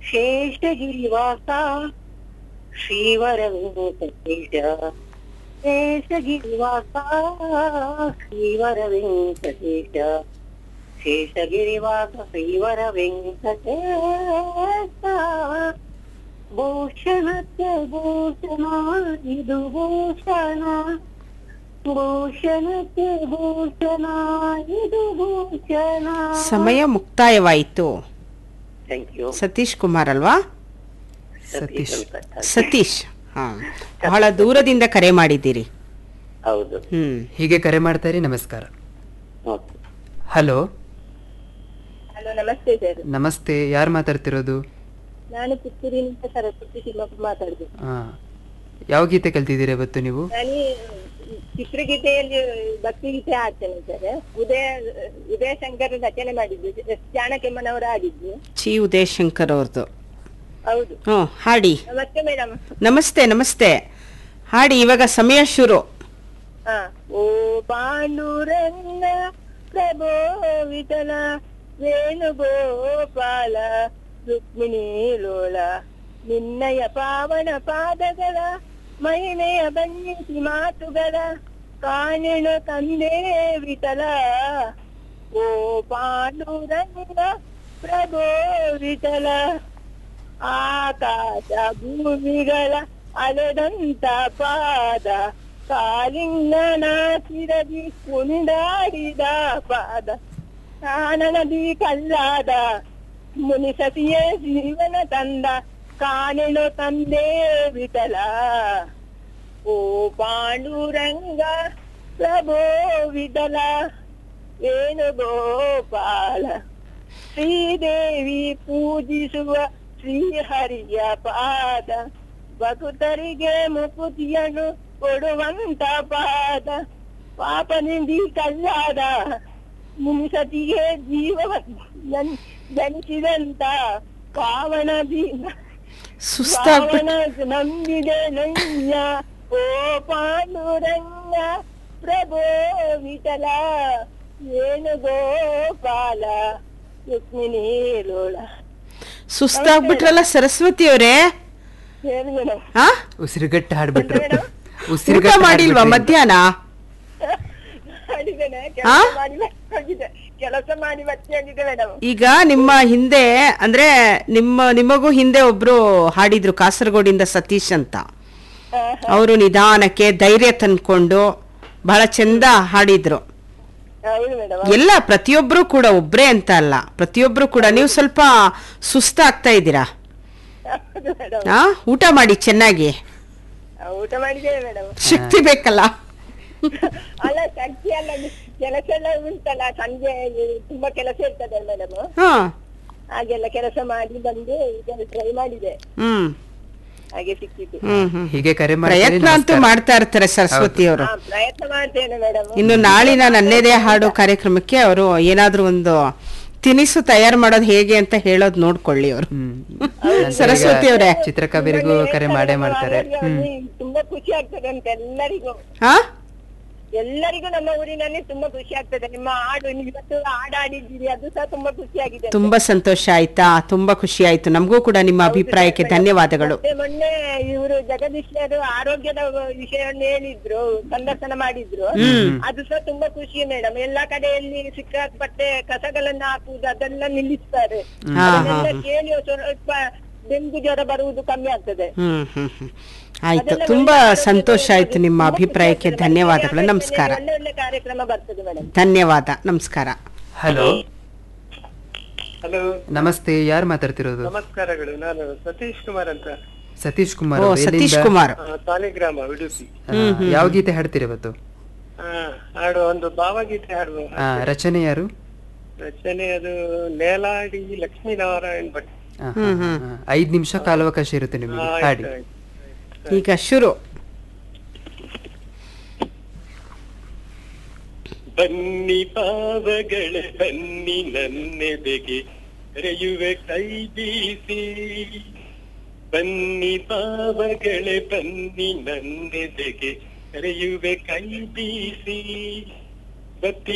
ಶೇಷಗಿರಿವಾಸ ಶ್ರೀವರ ವೆಂಕಟೇಶ ಶೇಷಗಿರಿವಾಸ ಶ್ರೀವರ ವೆಂಕಟೇಶ ಶೇಷಗಿರಿವಾಸ ಶ್ರೀವರ ವೆಂಕಟೇಶ ಭೂಷಣಕ್ಕೆ ಭೂಷಣ ಇದು ಭೂಷಣ ಭೂಷಣಕ್ಕೆ ಭೂಷಣ ಇದು ಭೂಷಣ ಸಮಯ ಮುಕ್ತಾಯವಾಯಿತು ಥ್ಯಾಂಕ್ ಯು ಸತೀಶ್ ಕುಮಾರ್ ಅಲ್ವಾ ಸತೀಶ್. ಸತೀಶ್ ಹಾ ಬಹಳ ದೂರದಿಂದ ಕರೆ ಮಾಡಿದ್ದೀರಿ ಹೌದು ಹ್ಮ್ ಹೀಗೆ ಕರೆ ಮಾಡ್ತಾರೆ ನಮಸ್ಕಾರ ಓಕೆ ಹಲೋ ಹಲೋ ನಮಸ್ತೆ ಸರ್ ನಮಸ್ತೆ ಯಾರು ಮಾತಾಡ್ತಿರೋದು ನಾನು ಪುತ್ತೂರಿನಿಂದ ಸರಸ್ವತಿ ತಿಮ್ಮಪ್ಪ ಮಾತಾಡುದು ಹಾ ಯಾವ ಗೀತೆ ಕಲ್ತಿದ್ದೀರಾ ಇವತ್ತು ನೀವು ನಾನು ಈ ಚಿತ್ರಗೀತೆಯಲ್ಲಿ ಭಕ್ತಿಗೀತೆ ಹಾಡ್ತೇನೆ ಸರ್ ಉದಯ ಉದಯ ಶಂಕರ್ ರಚನೆ ಮಾಡಿದ್ದು ಎಸ್ ಜಾನಕೆಮ್ಮನವರು ಆಡಿದ್ದು ಚಿ ಉದಯಶಂಕರ್ ಅವ್ರದ್ದು ಹೌದು ಹ್ಞೂ ಹಾಡಿ ನಮಸ್ತೆ ಮೇಡಮ್ ನಮಸ್ತೆ ನಮಸ್ತೆ ಹಾಡಿ ಇವಾಗ ಸಮಯ ಶುರು ಹಾ ಓ ಪಾಂಡುರಂಗ ಪ್ರಭೋ ವಿಠಲ ವೇಣುಗೋಪಾಲ ರುಕ್ಮಿಣಿ ಲೋಳ ನಿನ್ನಯ ಪಾವನ ಪಾದಗಳ ಮಹಿಮೆಯ ಬನ್ನಿಸಿ ಮಾತುಗಳ ಕಾಣೆನು ತಂದೆ ವಿಠಲ ಓ ಪಾಂಡುರಂಗ ಪ್ರಭೋ ವಿಠಲ ಆಕಾಶ ಭೂಮಿಗಳ ಅಲೆದಂತ ಪಾದ ಕಾಲಿಂಗನ ಸಿರದಿ ಕುಣಿದಾಡಿದ ಪಾದ ಕಾನನದಿ ಕಲ್ಲಾದ ಮುನಿಸತಿಯೇ ಜೀವನ ತಂದ ಕಾಣೆನು ತಂದೆ ವಿಠಲ ಓ ಪಾಂಡುರಂಗ ಪ್ರಭೋ ವಿಠಲ ವೇಣುಗೋಪಾಲ ಶ್ರೀದೇವಿ ಪೂಜಿಸುವ ಶ್ರೀಹರಿಯ ಪಾದ ಭಕ್ತರಿಗೆ ಮುಕುತಿಯನ್ನು ಕೊಡುವಂತ ಪಾದ ಪಾಪನಿಂದಿ ಕಲ್ಲಾದ ಮುನಿಸತಿಗೆ ಜೀವ ಜನಿಸಿದಂತ ಪಾವನ ಬೀಗ ಸುಸ್ತಾಗ್ಬಿಟ್ಟು ಪಾವನ ನಂಬಿದೆ ನಯ್ಯ ಓ ಪಾಂಡುರಂಗ ಪ್ರಭೋ ವಿಠಲ ವೇಣುಗೋಪಾಲ ರುಕ್ಮಿಣಿ ಲೋಳ ಸುಸ್ತಾಗ್ಬಿಟ್ರಲ್ಲ ಸರಸ್ವತಿ ಅವರೇ ಹೇಳಿ ಮೇಡಮ್ ಹಾ ಉಸಿರುಗಟ್ಟು ಹಾಡ್ಬಿಟ್ರು ಊಟ ಉಸಿರುಗಟ್ಟು ಮಾಡಿಲ್ವಾ ಹಾಡ್ಬಿಟ್ರು. ಮಧ್ಯಾಹ್ನ ಮಾಡಿದ್ದೇನೆ ಹಾ? ಕೆಲಸ ಮಾಡಿ ಹೋಗಿದೆ ಕೆಲಸ ಮಾಡಿ ಮತ್ತೆ ಹೋಗಿದೆ ಮೇಡಮ್ ಈಗ ನಿಮ್ಮ ಹಿಂದೆ ಅಂದ್ರೆ ನಿಮ್ಮ ನಿಮಗೂ ಹಿಂದೆ ಒಬ್ರು ಹಾಡಿದ್ರು ಕಾಸರಗೋಡಿಂದ ಸತೀಶ್ ಅಂತ ಅವರು ನಿಧಾನಕ್ಕೆ ಧೈರ್ಯ ತಂದ್ಕೊಂಡು ಬಹಳ ಚಂದ ಹಾಡಿದ್ರು ಹೌದು ಮೇಡಮ್ ಎಲ್ಲ ಪ್ರತಿಯೊಬ್ರು ಕೂಡ ಒಬ್ರೇ ಅಂತ ಅಲ್ಲ ಪ್ರತಿಯೊಬ್ರು ಕೂಡ ನೀವು ಸ್ವಲ್ಪ ಸುಸ್ತಾಗ್ತಾ ಇದ್ದೀರಾ ಹೌದು ಮೇಡಮ್ ಆ ಊಟ ಮಾಡಿ ಚೆನ್ನಾಗಿ ಊಟ ಮಾಡಿದ್ದೇವೆ ಮೇಡಮ್ ಶಕ್ತಿ ಬೇಕಲ್ಲ ಅಲ್ಲ ಶಕ್ತಿ ಅಲ್ಲ ಕೆಲಸ ಎಲ್ಲ ಉಂಟಲ್ಲ ಸಂಜೆ ತುಂಬಾ ಕೆಲಸ ಇರ್ತದೆ ಮೇಡಮ್ ಹಾ ಹಾಗೆಲ್ಲ ಕೆಲಸ ಮಾಡಿ ಬಂದು ಈಗ ಟ್ರೈ ಮಾಡಿದೆ ಹ್ಮ್ ಹಾಗೆ ಸಿಕ್ಕಿತು ಹ್ಮ್ ಹ್ಮ್ ಹೀಗೆ ಕರೆ ಮಾಡ್ತಾರೆ ಪ್ರಯತ್ನ ಅಂತೂ ನಮಸ್ಕಾರ. ಮಾಡ್ತಾ ಇರ್ತಾರೆ ಸರಸ್ವತಿ ಅವರು ಹಾ ಪ್ರಯತ್ನ ಮಾಡ್ತೇನೆ ಮೇಡಮ್ ಇನ್ನು ನಾಳಿನ ನನ್ನೇದೇ ಹಾಡು ಕಾರ್ಯಕ್ರಮಕ್ಕೆ ಅವರು ಏನಾದ್ರೂ ಒಂದು ತಿನಿಸು ತಯಾರು ಮಾಡೋದು ಹೇಗೆ ಅಂತ ಹೇಳೋದು ನೋಡ್ಕೊಳ್ಳಿ ಅವರು ಹ್ಮ್ ಸರಸ್ವತಿ ಈಗ ಅವರೇ ಚಿತ್ರಕವಿರಿಗೂ ಕರೆ ಮಾಡೇ ಮಾಡ್ತಾರೆ ಹ್ಮ್ ತುಂಬಾ ಖುಷಿ ಆಗ್ತದೆ ಅಂತ ಎಲ್ಲರಿಗೂ ಹಾ ಎಲ್ಲರಿಗೂ ನಮ್ಮ ಊರಿನಲ್ಲಿ ತುಂಬಾ ಖುಷಿ ಆಗ್ತದೆ ನಿಮ್ಮ ಹಾಡು ನೀವು ಇವತ್ತು ಹಾಡು ಆಡಿದ್ದೀರಿ ಅದು ಸಹ ತುಂಬಾ ಖುಷಿ ಆಗಿದೆ ತುಂಬಾ ಸಂತೋಷ ಆಯ್ತಾ ತುಂಬಾ ಖುಷಿ ಆಯ್ತು ನಮಗೂ ಕೂಡ ನಿಮ್ಮ ಅಭಿಪ್ರಾಯಕ್ಕೆ ಧನ್ಯವಾದಗಳು ಮತ್ತೆ ಮೊನ್ನೆ ಇವರು ಜಗದೀಶ್ವರು ಆರೋಗ್ಯದ ವಿಷಯವನ್ನು ಹೇಳಿದ್ರು ಸಂದರ್ಶನ ಮಾಡಿದ್ರು ಅದು ಸಹ ತುಂಬಾ ಖುಷಿ ಮೇಡಮ್ ಎಲ್ಲಾ ಕಡೆಯಲ್ಲಿ ಸಿಕ್ಕಾಪಟ್ಟೆ ಕಸಗಳನ್ನ ಹಾಕುವುದು ಅದೆಲ್ಲ ನಿಲ್ಲಿಸ್ತಾರೆ ಹಾ, ಅದನ್ನೆಲ್ಲ ಕೇಳಿ ಸ್ವಲ್ಪ ಡೆಂಗು ಜ್ವರ ಬರುವುದು ಕಮ್ಮಿ ಆಗ್ತದೆ ಹ್ಮ್ ಹ್ಮ್ ಹ್ಮ್ ಆಯ್ತು ತುಂಬಾ ಸಂತೋಷ ಆಯ್ತು ನಿಮ್ಮ ಅಭಿಪ್ರಾಯಕ್ಕೆ ಧನ್ಯವಾದಗಳು ನಮಸ್ಕಾರ ಒಳ್ಳೆ ಒಳ್ಳೆ ಕಾರ್ಯಕ್ರಮ ಬರ್ತದೆ ಮೇಡಮ್ ಧನ್ಯವಾದ ನಮಸ್ಕಾರ ಹಲೋ ಹಲೋ ನಮಸ್ತೆ ಯಾರು ಮಾತಾಡ್ತಿರೋದು ನಮಸ್ಕಾರಗಳು ನಾನು ಸತೀಶ್ ಕುಮಾರ್ ಅಂತ ಸತೀಶ್ ಕುಮಾರ್ ಓ ಅವ್ರು ಸತೀಶ್ ಎಲ್ಲಿಂದ? ಕುಮಾರ್ ಆ, ಸಾಲಿಗ್ರಾಮ ಉಡುಪಿ ಆ, ಯಾವ ಗೀತೆ ಹಾಡ್ತೀರಿ ಇವತ್ತು ಆ, ಹಾಡು ಒಂದು ಭಾವಗೀತೆ ಹಾಡುವ ಆ, ರಚನೆ ಯಾರು ರಚನೆ ಅದು ನೇಲಾಡಿ ಲಕ್ಷ್ಮೀನಾರಾಯಣ್ ಭಟ್ ಆ, ಆ, ಐದ್ ನಿಮಿಷ ಕಾಲಾವಕಾಶ ಇರುತ್ತೆ ನಿಮಗೆ ಆಯ್ತು, ಹಾಡಿ ಆಯ್ತು. ಈಗ ಶುರು ಬನ್ನಿ ಪಾವಗಳೇ ಬನ್ನಿ ನನ್ನೆದೆಗೆ ಕರೆಯುವೆ ಕೈ ಬೀಸಿ ಬನ್ನಿ ಪಾವಗಳೇ ಬನ್ನಿ ನನ್ನೆದೆಗೆ ಕರೆಯುವೆ ಕೈ ಬೀಸಿ ಬತ್ತಿ